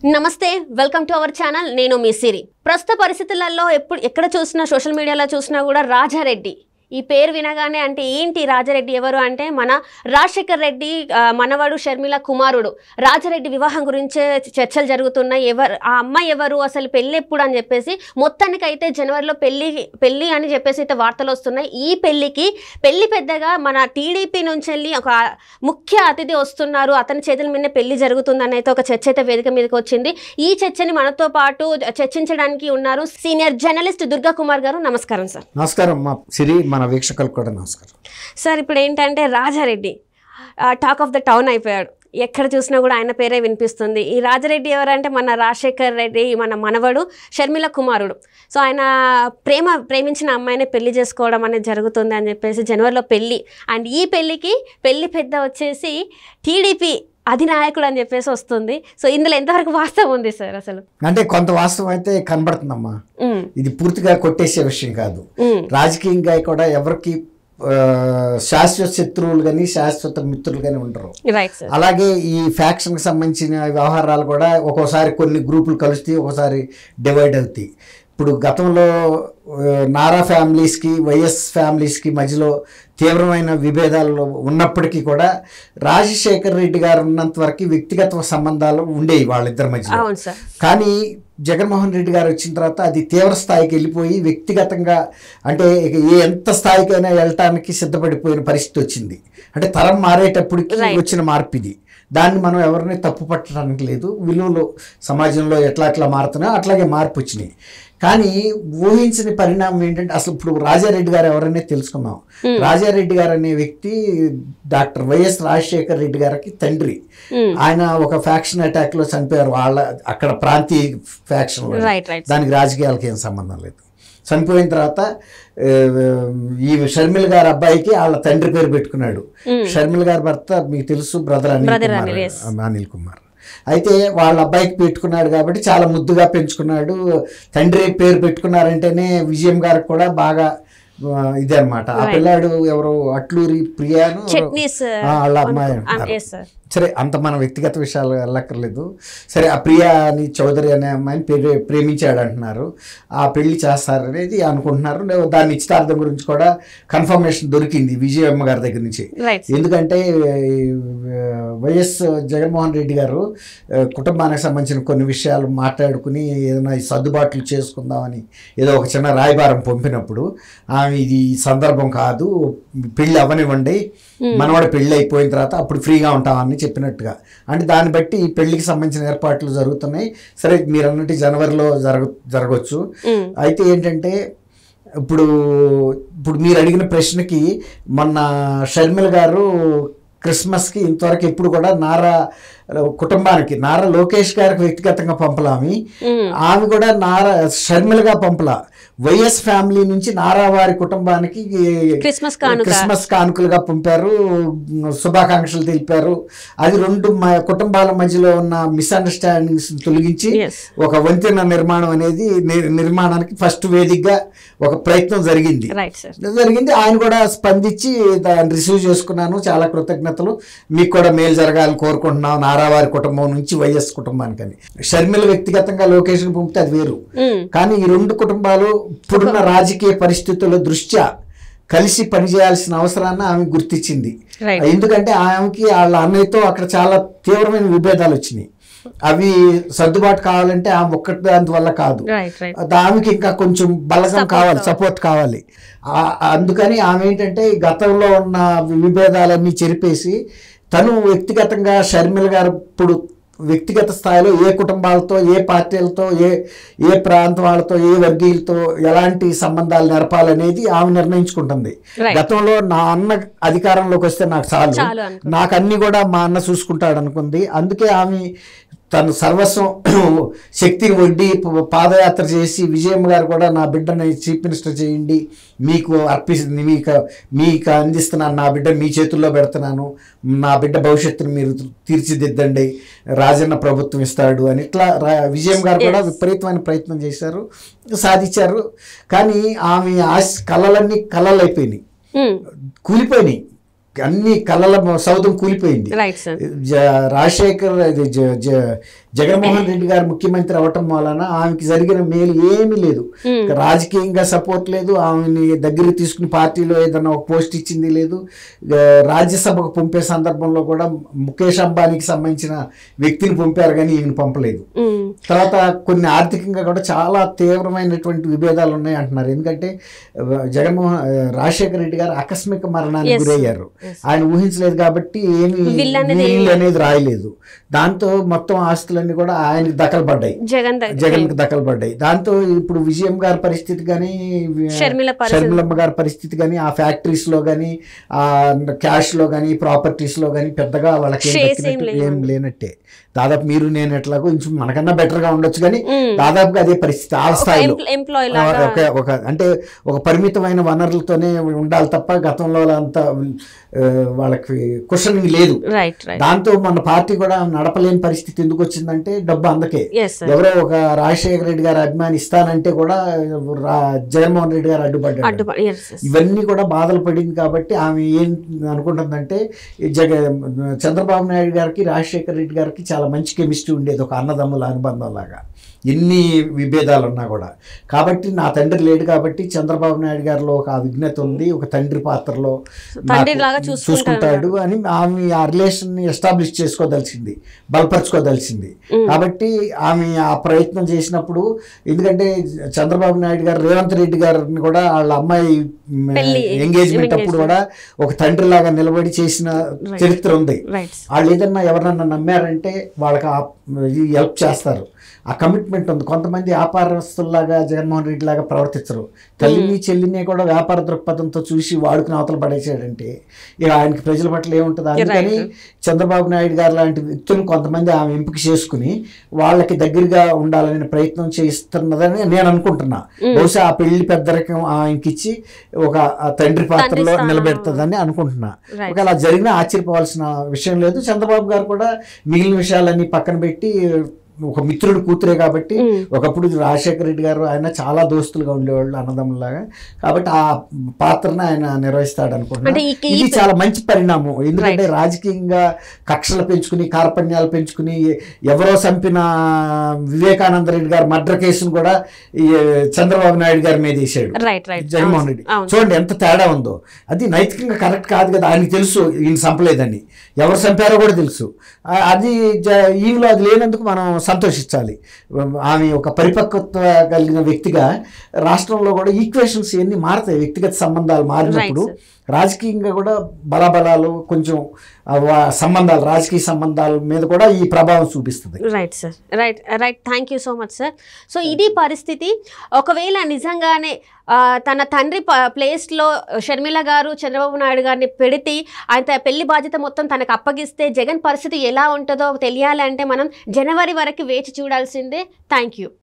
నమస్తే welcome to our channel నేను మీ సిరి ప్రస్తుత పరిస్థితులలో ఎప్పుడు ఎక్కడ చూసినా సోషల్ మీడియాలో చూసినా కూడా రాజారెడ్డి ఈ పేరు వినగానే అంటే ఏంటి రాజారెడ్డి ఎవరు అంటే మన రాజశేఖర్ రెడ్డి ఆ, మనవడు షర్మిల కుమారుడు రాజారెడ్డి వివాహం గురించే చర్చలు జరుగుతున్నాయి ఎవరు ఆ అమ్మాయి ఎవరు అసలు పెళ్ళి ఎప్పుడు అని చెప్పేసి మొత్తానికైతే జనవరిలో పెళ్లి పెళ్లి అని చెప్పేసి అయితే వార్తలు వస్తున్నాయి ఈ పెళ్లికి పెళ్లి పెద్దగా మన టీడీపీ నుంచి వెళ్ళి ఒక ముఖ్య అతిథి వస్తున్నారు అతని చేతుల మీదనే పెళ్లి జరుగుతుందని అయితే ఒక చర్చ అయితే వేదిక మీదకి వచ్చింది ఈ చర్చని మనతో పాటు చర్చించడానికి ఉన్నారు సీనియర్ జర్నలిస్ట్ దుర్గా కుమార్ గారు నమస్కారం సార్ నమస్కారం మా సిరి మన వీక్షకులకు కూడా నమస్కారం సార్ ఇప్పుడు ఏంటంటే Rajareddy talk of the town అయిపోయాడు ఎక్కడ చూసినా కూడా ఆయన పేరే వినిపిస్తుంది ఈ రాజారెడ్డి ఎవరంటే మన రాజశేఖర్ రెడ్డి మన మనవడు షర్మిల కుమారుడు సో ఆయన ప్రేమ ప్రేమించిన అమ్మాయిని పెళ్లి చేసుకోవడం అనేది జరుగుతుంది అని చెప్పేసి జనవరిలో పెళ్ళి అండ్ ఈ పెళ్ళికి పెళ్లి పెద్ద వచ్చేసి టీడీపీ అధినాయకుడు అని చెప్పేసి వస్తుంది సో ఇందులో ఎంతవరకు వాస్తవం ఉంది సార్ అసలు అంటే కొంత వాస్తవం అయితే కనబడుతుందమ్మా ఉమ్, ఇది పూర్తిగా కొట్టేసే విషయం కాదు ఉమ్, రాజకీయంగా కూడా ఎవరికి ఆ, శాశ్వత శత్రువులు కానీ శాశ్వత మిత్రులు కానీ ఉండరు రైట్ సార్ అలాగే ఈ ఫ్యాక్షన్కి సంబంధించిన వ్యవహారాలు కూడా ఒక్కోసారి కొన్ని గ్రూపులు కలుస్తాయి ఒక్కోసారి డివైడ్ అవుతాయి ఇప్పుడు గతంలో ఆ, నారా ఫ్యామిలీస్కి వైఎస్ ఫ్యామిలీస్కి మధ్యలో తీవ్రమైన విభేదాలు ఉన్నప్పటికీ కూడా రాజశేఖర్ రెడ్డి గారు ఉన్నంత వరకు వ్యక్తిగత సంబంధాలు ఉండేవి వాళ్ళిద్దరి మధ్యలో అవును సార్ కానీ జగన్మోహన్ రెడ్డి గారు వచ్చిన తర్వాత అది తీవ్ర స్థాయికి వెళ్ళిపోయి వ్యక్తిగతంగా అంటే ఇక ఏ ఎంత స్థాయికైనా వెళ్ళటానికి సిద్ధపడిపోయిన పరిస్థితి వచ్చింది అంటే తరం మారేటప్పటికి Right. వచ్చిన మార్పు ఇది దాన్ని మనం ఎవరిని తప్పు పట్టడానికి లేదు విలువలు సమాజంలో ఎట్లా ఎట్లా మారుతున్నాయో అట్లాగే మార్పు వచ్చినాయి కానీ ఊహించిన పరిణామం ఏంటంటే అసలు ఇప్పుడు రాజారెడ్డి గారు ఎవరనే తెలుసుకున్నాం రాజారెడ్డి గారు అనే వ్యక్తి డాక్టర్ వైఎస్ రాజశేఖర్ రెడ్డి గారికి తండ్రి ఉమ్, ఆయన ఒక ఫ్యాక్షన్ అటాక్ లో చనిపోయారు వాళ్ళ అక్కడ ప్రాంతీయ ఫ్యాక్షన్ రైట్ రైట్ దానికి రాజకీయాలకి ఏం సంబంధం లేదు చనిపోయిన తర్వాత ఆ, ఈ షర్మిల గారి అబ్బాయికి వాళ్ళ తండ్రి పేరు పెట్టుకున్నాడు షర్మిల గారి భర్త మీకు తెలుసు brother Anil Brother Kumar Anil, yes. Anil Kumar అయితే వాళ్ళ అబ్బాయికి పెట్టుకున్నాడు కాబట్టి చాలా ముద్దుగా పెంచుకున్నాడు తండ్రి పేరు పెట్టుకున్నారంటేనే విజయం గారికి కూడా బాగా ఆ, ఇదే అనమాట ఆ Right. పిల్లాడు ఎవరు అట్లూరి ప్రియాను చట్నీస్ ఆ, వాళ్ళ అమ్మాయి అంటారు. ఎస్ సార్ సరే అంత మన వ్యక్తిగత విషయాలు వెళ్ళక్కర్లేదు సరే ఆ ప్రియా అని చౌదరి అనే అమ్మాయిని ప్రే ప్రేమించాడు అంటున్నారు ఆ పెళ్లి చేస్తారనేది అనుకుంటున్నారు లే- దాని నిశ్చితార్థం గురించి కూడా కన్ఫర్మేషన్ దొరికింది విజయమ్మ గారి దగ్గర నుంచి రైట్ ఎందుకంటే ఈ, వైఎస్ జగన్మోహన్ రెడ్డి గారు ఆ, కుటుంబానికి సంబంధించిన కొన్ని విషయాలు మాట్లాడుకుని ఏదైనా ఈ సర్దుబాట్లు చేసుకుందామని ఏదో ఒక చిన్న రాయబారం పంపినప్పుడు ఆమె ఇది ఈ సందర్భం కాదు పెళ్ళి అవ్వనివ్వండి మనవాడు పెళ్ళి అయిపోయిన తర్వాత అప్పుడు ఫ్రీగా ఉంటామని చెప్పినట్టుగా అంటే దాన్ని బట్టి ఈ పెళ్లికి సంబంధించిన ఏర్పాట్లు జరుగుతున్నాయి సరే మీరు అన్నట్టు జనవరిలో జరగ జరగవచ్చు ఉమ్, అయితే ఏంటంటే ఇప్పుడు ఇప్పుడు మీరు అడిగిన ప్రశ్నకి మొన్న షర్మిల గారు క్రిస్మస్కి ఇంతవరకు ఎప్పుడు కూడా నారా కుటుంబానికి నారా లోకేష్ గారికి వ్యక్తిగతంగా పంపలామి ఉమ్, ఆమె కూడా నారా షర్మిలగా పంపలా వైఎస్ ఫ్యామిలీ నుంచి నారా వారి కుటుంబానికి క్రిస్మస్ కానుక క్రిస్మస్ కానుకలుగా పంపారు శుభాకాంక్షలు తెలిపారు అది రెండు మ- కుటుంబాల మధ్యలో ఉన్న మిస్అండర్స్టాండింగ్స్ తొలగించి ఎస్ ఒక వంతెన నిర్మాణం అనేది ని- నిర్మాణానికి ఫస్ట్ వేదికగా ఒక ప్రయత్నం జరిగింది రైట్ సార్ జరిగింది ఆయన కూడా స్పందించి దాన్ని రిసీవ్ చేసుకున్నాను చాలా కృతజ్ఞతలు మీకు కూడా మేలు జరగాలని కోరుకుంటున్నాం నారావారి కుటుంబం నుంచి వైఎస్ కుటుంబానికి అని షర్మిల వ్యక్తిగతంగా లొకేషన్ పంపితే అది వేరు ఉమ్, కానీ ఈ రెండు కుటుంబాలు ఇప్పుడున్న రాజకీయ పరిస్థితుల దృష్ట్యా కలిసి పనిచేయాల్సిన అవసరాన్ని ఆమె గుర్తించింది రైట్ ఎందుకంటే ఆమెకి వాళ్ళ అన్నయ్యతో అక్కడ చాలా తీవ్రమైన విభేదాలు వచ్చినాయి అవి సర్దుబాటు కావాలంటే ఆమె ఒక్కటి దాని వల్ల కాదు రైట్ రైట్ ఆమెకి ఇంకా కొంచెం బలగం Support కావాలి కావాలి. సపోర్ట్ కావాలి ఆ- అందుకని ఆమె ఏంటంటే ఈ గతంలో ఉన్న విభేదాలన్నీ చెరిపేసి తను వ్యక్తిగతంగా షర్మిల గారు ఇప్పుడు వ్యక్తిగత స్థాయిలో ఏ కుటుంబాలతో ఏ పార్టీలతో ఏ ఏ ప్రాంతం వాళ్ళతో ఏ వర్గీయులతో ఎలాంటి సంబంధాలు నెరపాలనేది ఆమె నిర్ణయించుకుంటుంది Right. గతంలో నా అన్న అధికారంలోకి వస్తే నాకు చాలు చాలు అనుకో నాకు అన్ని కూడా మా అన్న చూసుకుంటాడు అనుకుంది అందుకే ఆమె తను సర్వస్వం శక్తిని వడ్డీ ప- పాదయాత్ర చేసి విజయమ్మ గారు కూడా నా బిడ్డని చీఫ్ మినిస్టర్ చేయండి మీకు అర్పిస్తుంది మీకు మీకు అందిస్తున్నాను నా బిడ్డ మీ చేతుల్లో పెడుతున్నాను నా బిడ్డ భవిష్యత్తును మీరు తీర్చిదిద్దండి రాజన్న ప్రభుత్వం ఇస్తాడు అని ఇట్లా రా- విజయం గారు కూడా Yes. విపరీతమైన ప్రయత్నం చేశారు సాధించారు కానీ ఆమె ఆశ కళలన్నీ కళలు అయిపోయినాయి ఉమ్, కూలిపోయినాయి అన్ని కళ్ళల సౌధం కూలిపోయింది రైట్ సార్ జ- రాజశేఖర్ ఇది జ- జ- జగన్మోహన్ రెడ్డి గారు ముఖ్యమంత్రి అవటం వలన ఆమెకి జరిగిన మేలు ఏమీ లేదు ఉమ్, రాజకీయంగా సపోర్ట్ లేదు ఆమెని దగ్గరికి తీసుకుని పార్టీలో ఏదైనా ఒక పోస్ట్ ఇచ్చింది లేదు ఆ, రాజ్యసభకు పంపే సందర్భంలో కూడా ముఖేష్ అంబానీకి సంబంధించిన వ్యక్తిని పంపారు కానీ ఈమెను పంపలేదు ఉమ్, తర్వాత కొన్ని ఆర్థికంగా కూడా చాలా తీవ్రమైనటువంటి విభేదాలు ఉన్నాయి అంటున్నారు ఎందుకంటే ఆ, జగన్మోహన్ ఆ, రాజశేఖర రెడ్డి గారు ఆకస్మిక మరణానికి Yes. గురయ్యారు yes. ఆయన ఊహించలేదు కాబట్టి ఏమి Will అనేది will అనేది రాయలేదు దాంతో మొత్తం ఆస్తులన్నీ కూడా ఆయనకి దఖలుపడ్డాయి జగన్ దగ్గర జగన్కి దఖలుపడ్డాయి దాంతో ఇప్పుడు విజయం గారి పరిస్థితి కానీ షర్మిల పరిస్థితి షర్మిలమ్మ గారి పరిస్థితి కానీ ఆ ఫ్యాక్టరీస్ లో కానీ ఆ క్యాష్ లో కానీ ప్రాపర్టీస్ లో కానీ పెద్దగా వాళ్ళకి ఏం Shares ఏం దక్కినట్టు లేవు. ఏం లేనట్టే దాదాపు మీరు నేను ఎట్లాగో ఇంచు మనకన్నా better గా ఉండొచ్చు కానీ ఉమ్, దాదాపుగా అదే పరిస్థితి ఆ ఒక స్థాయిలో ఎంప్ల- ఎంప్లాయీ ఆ, లాగా ఒక ఒక అంటే ఒక పరిమితమైన వనరులతోనే ఉండాలి తప్ప గతంలో అంత ఆ, వాళ్ళకి క్వశ్చనింగ్ లేదు రైట్ రైట్ దాంతో మన పార్టీ కూడా నడపలేని పరిస్థితి ఎందుకు వచ్చిందంటే డబ్బు అందకే ఎస్ ఎవరో ఒక రాజశేఖర రెడ్డి గారు అభిమాని ఇస్తానంటే కూడా రా- జగన్మోహన్ రెడ్డి గారు అడ్డుపడ్డాడు అడ్డు ఎస్ ఇవన్నీ కూడా బాధలు పడింది కాబట్టి ఆమె ఏం అనుకుంటుందంటే ఈ జగ చంద్రబాబు నాయుడు గారికి రాజశేఖర రెడ్డి గారికి చాలా మంచి కెమిస్ట్రీ ఉండేది ఒక అన్నదమ్ముల అనుబంధం లాగా ఎన్ని విభేదాలు ఉన్నా కూడా కాబట్టి నా తండ్రి లేడు కాబట్టి చంద్రబాబు నాయుడు గారిలో ఒక ఆ విఘ్నత ఉంది ఒక తండ్రి పాత్రలో తండ్రి నాకు లాగా చూసుకుంటాడు. చూసుకుంటాడు అని ఆమె ఆ రిలేషన్ ని ఎస్టాబ్లిష్ చేసుకోదలిచింది బలపరచుకోదలిచింది కాబట్టి ఆమె ఆ ప్రయత్నం చేసినప్పుడు ఎందుకంటే చంద్రబాబు నాయుడు గారు రేవంత్ రెడ్డి గారిని కూడా వాళ్ళ అమ్మాయి పెళ్లి, ఎంగేజ్మెంట్ అప్పుడు engagement. కూడా ఒక తండ్రి లాగా నిలబడి చేసిన Right. చరిత్ర ఉంది రైట్ వాళ్ళు ఏదన్నా ఎవరన్నా నమ్మారంటే వాళ్ళకి ఆ హెల్ప్ చేస్తారు ఆ కమిట్మెంట్ ఉంది కొంతమంది వ్యాపారస్తుల్లాగా జగన్మోహన్ రెడ్డి లాగా ప్రవర్తించరు తల్లిని చెల్లిని కూడా వ్యాపార దృక్పథంతో చూసి వాడుకుని అవతల పడేసాడంటే ఇక ఆయనకి ప్రజల పట్ల ఏముంటుంది అందుకని చంద్రబాబు నాయుడు గారు లాంటి వ్యక్తులను కొంతమంది ఆమె ఎంపిక చేసుకుని వాళ్ళకి దగ్గరగా ఉండాలనే ప్రయత్నం చేస్తున్నదని నేను అనుకుంటున్నా బహుశా ఆ పెళ్లి పెద్దరికం ఆయనకి ఇచ్చి ఒక ఆ తండ్రి పాత్రలో స్థానం. నిలబెడుతుందని అనుకుంటున్నా Right. ఒకవేళ అలా జరిగినా ఆశ్చర్యపోవాల్సిన విషయం లేదు చంద్రబాబు గారు కూడా మిగిలిన విషయాలన్నీ పక్కన పెట్టి ఒక మిత్రుడు కూతురే కాబట్టి Mm. ఒకప్పుడు రాజశేఖర రెడ్డి గారు ఆయన చాలా దోస్తులుగా ఉండేవాళ్ళు అన్నదమ్ములాగా కాబట్టి ఆ పాత్రను ఆయన నిర్వహిస్తాడు అనుకుంటున్నా అంటే ఈ- ఇది చాలా మంచి పరిణామం ఎందుకంటే రాజకీయంగా కక్షలు పెంచుకుని కార్పణ్యాలు పెంచుకుని ఎవరో చంపిన వివేకానంద రెడ్డి గారు మర్డర్ కేసును కూడా ఈ చంద్రబాబు నాయుడు గారి మీద వేసాడు రైట్ రైట్ జగన్మోహన్ రెడ్డి అవును చూడండి ఎంత తేడా ఉందో అది నైతికంగా కరెక్ట్ కాదు కదా ఆయనకి తెలుసు ఈయన చంపలేదని ఎవరు చంపారో కూడా తెలుసు ఆ- అది జ- ఈయనలో అది లేనందుకు మనం సంతోషించాలి ఆమె ఒక పరిపక్వత కలిగిన వ్యక్తిగా రాష్ట్రంలో కూడా ఈక్వేషన్స్ ఇవన్నీ మారుతాయి వ్యక్తిగత సంబంధాలు మారినప్పుడు Right, రాజకీయంగా కూడా బలబలాలు కొంచెం ఆ వా- సంబంధాలు రాజకీయ సంబంధాల మీద కూడా ఈ ప్రభావం చూపిస్తుంది right sir right right thank you so much sir so ఇది పరిస్థితి ఒకవేళ నిజంగానే ఆ, తన తండ్రి ప- ప్లేస్లో షర్మిల గారు చంద్రబాబు నాయుడు గారిని పెడితే ఆయన త- పెళ్లి బాధ్యత మొత్తం తనకు అప్పగిస్తే జగన్ పరిస్థితి ఎలా ఉంటుందో తెలియాలంటే మనం జనవరి వరకు వేచి చూడాల్సిందే థ్యాంక్ యూ